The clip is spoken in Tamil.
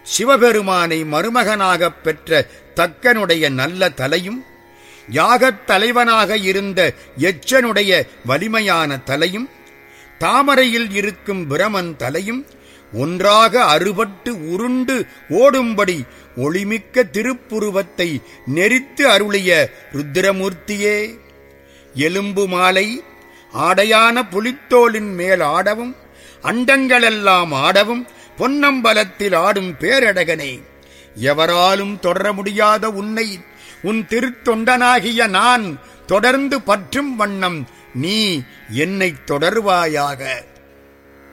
சிவபெருமானை மருமகனாகப் பெற்ற தக்கனுடைய நல்ல தலையும் யாகத் தலைவனாக இருந்த எச்சனுடைய வலிமையான தலையும் தாமரையில் இருக்கும் பிரமன் தலையும் ஒன்றாக அறுபட்டு உருண்டு ஓடும்படி ஒளிமிக்க திருப்புருவத்தை நெரித்து அருளிய ருத்திரமூர்த்தியே எலும்பு மாலை ஆடையான புலித்தோலின் மேல் ஆடவும் அண்டங்களெல்லாம் ஆடவும் பொன்னம்பலத்தில் ஆடும் பேரழகனே எவராலும் தொடர முடியாத உன்னை உன் திருத்தொண்டனாகிய நான் தொடர்ந்து பற்றும் வண்ணம் நீ என்னைத் தொடர்வாயாக